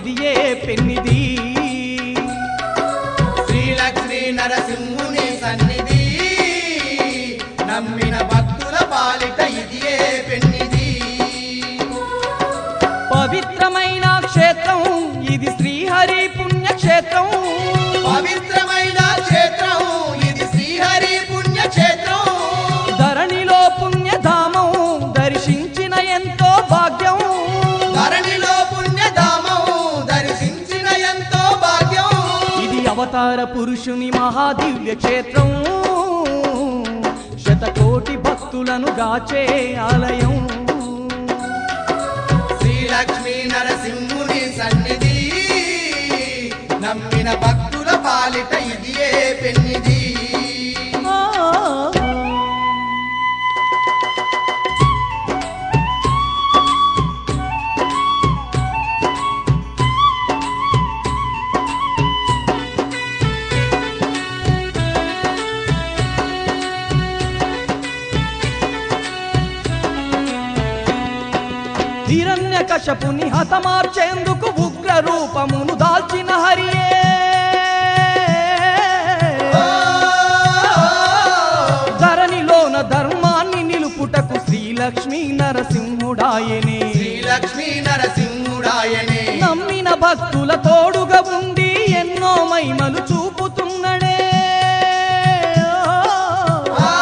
ఇది ఏ పెన్నిది శ్రీలక్ష్మీ నరసింహుని సన్నిధి నమ్మిన భక్తుల పాలిట ఇది ఏ పెన్నిది పవిత్రమైన క్షేత్రం ఇది శ్రీహరి పుణ్యక్షేత్రం పవిత్రమైన క్షేత్రం ఇది శ్రీహరి పుణ్యక్షేత్రం ధరణిలో పుణ్యధామం దర్శించిన ఎంతో భాగ్యం ధరణిలో పుణ్యధామం దర్శించిన ఎంతో భాగ్యం ఇది అవతార పురుషుని మహాదివ్య క్షేత్రం శతకోటి భక్తులను గాచే ఆలయం శ్రీలక్ష్మీ నరసింహుని సన్నిధి నమ్మిన భక్తుల పాలిట ఇది ఏ పెన్నిది ఆ. హిరణ్య కశపుని హతమార్చేందుకు ఉగ్ర రూపమును దాల్చిన హరియే ధరణిలోన ధర్మాన్ని నిలుపుటకు శ్రీలక్ష్మీ నరసింహుడాయనే శ్రీలక్ష్మీ నరసింహుడాయనే నమ్మిన భక్తుల తోడుగా ఉండి ఎన్నో మహిమలు చూపుతున్నడే ఆ,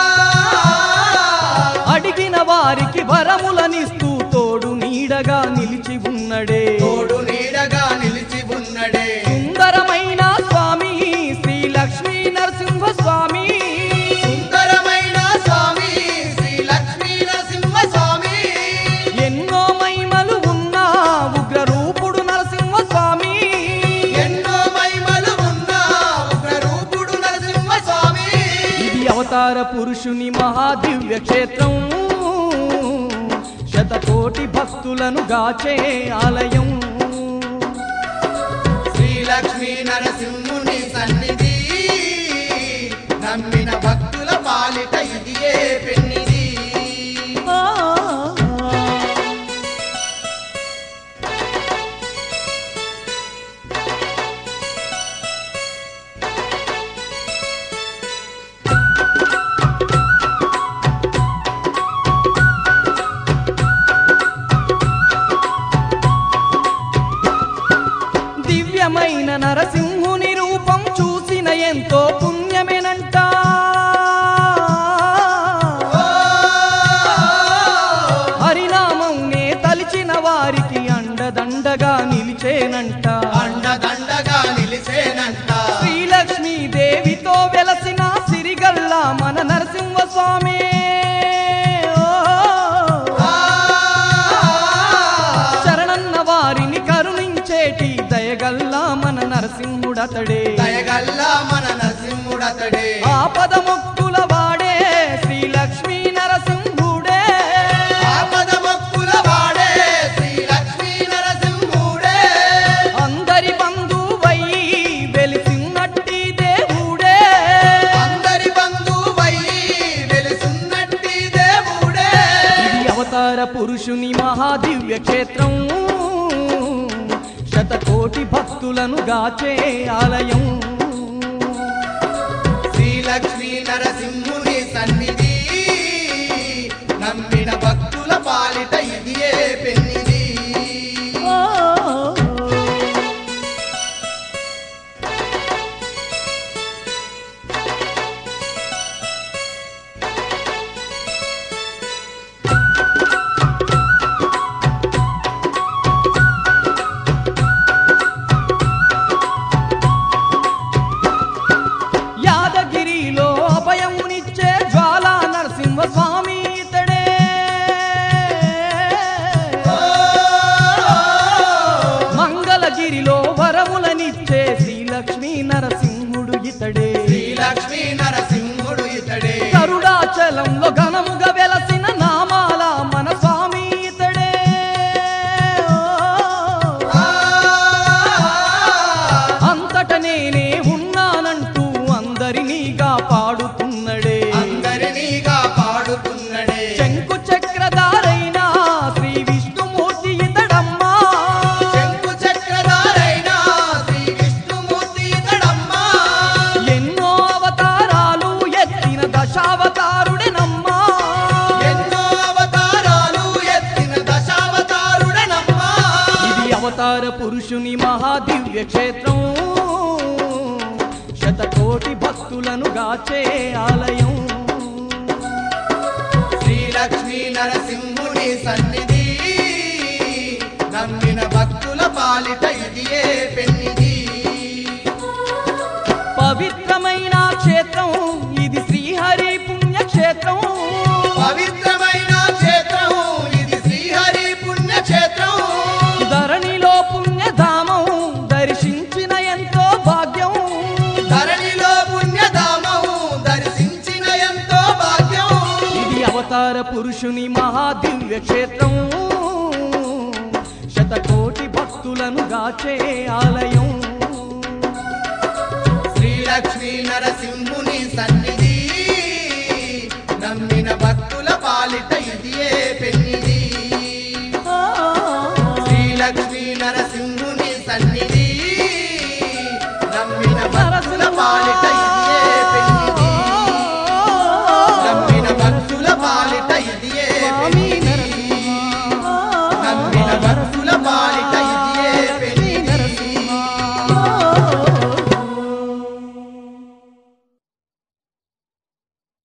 అడిగిన వారికి వరములనిస్తూ తోడు నీడగా నిలిచి ఉన్నడే తోడు నీడగా నిలిచి ఉన్నడే సుందరమైన స్వామి శ్రీ లక్ష్మీ నరసింహ స్వామి సుందరమైన స్వామి శ్రీలక్ష్మీ నరసింహ స్వామి ఎన్నో మహిమలు ఉన్న ఉగ్ర రూపుడు నరసింహ స్వామి ఎన్నో మహిమలు ఉన్న ఉగ్రరూపుడు నరసింహ స్వామి ఇది అవతార పురుషుని మహాదివ్య క్షేత్రం శతకోటి భక్తులను గాచే ఆలయం శ్రీలక్ష్మీ నరసింహుని సన్నిధి నమ్మిన భక్తుల పాలిట ఇది ఏ పెన్నిది ఆ. దివ్యమైన నరసింహుని రూపం చూసిన ఎంతో పుణ్యమేనంట హరినామం నే తలిచిన వారికి అండదండగా నిలిచేనంట అండదండగా నిలిసేనంట శ్రీలక్ష్మీ దేవితో వెలసిన సిరిగల్ల మన నరసింహ స్వామి ఆ, శరణన్న వారిని కరుణించేటి దయగల్ల మన నరసింహుడతడే దయగల్లా మన నరసింహుడతడే ఆపద మొక్కుల వాడే శ్రీ లక్ష్మీ నరసింహుడే ఆపద మొక్కుల వాడే శ్రీలక్ష్మీ నరసింహుడే అందరి బంధువై వెలిసినట్టి దేవుడే అందరి బంధువై వెలుసున్నట్టి దేవుడే ఇది అవతార పురుషుని మహాదివ్య క్షేత్రం శతకోటి భక్తులను గాచే ఆలయం శ్రీలక్ష్మీ నరసింహుని సన్నిధి నమ్మిన భక్తుల పాలిట ఇది ఏ పెన్నిది ఆ. యాదగిరిలో అభయమునిచ్చే జ్వాలా నరసింహ స్వామి ఇతడే మంగళగిరిలో వరములనిచ్చే శ్రీలక్ష్మీ నరసింహుడు ఇతడే శ్రీలక్ష్మీ నరసింహుడు ఇతడే కరుడాచలంలో ఘనముగా వెలసిన నామాల మన స్వామి ఇతడే ఆ, అంతట నేనే ఉన్నానంటూ అందరినీగా పాడుతున్నడే అందరినీగా పాడుతున్నడే శంకు చక్రధారైన శ్రీ విష్ణుమూర్తి ఇతడమ్మా శంకు చక్ర అవతార పురుషుని మహాదివ్య క్షేత్రం శతకోటి భక్తులను గాచే ఆలయం శ్రీలక్ష్మీ నరసింహుని సన్నిధి నమ్మిన భక్తుల పాలిట ఇదియే పెన్నిది పవిత్రమైన క్షేత్రం ఇది శ్రీహరి పుణ్యక్షేత్రం పవిత్రమైన క్షేత్రం ఇది శ్రీహరి పుణ్యక్షేత్రం ధరణిలో పుణ్యధామం దర్శించిన ఎంతో భాగ్యం ధరణిలో పుణ్యధామం దర్శించిన ఎంతో భాగ్యం ఇది అవతార పురుషుని మహాదివ్య క్షేత్రం శతకోటి భక్తులను గాచే ఆలయం శ్రీలక్ష్మీ నరసింహుని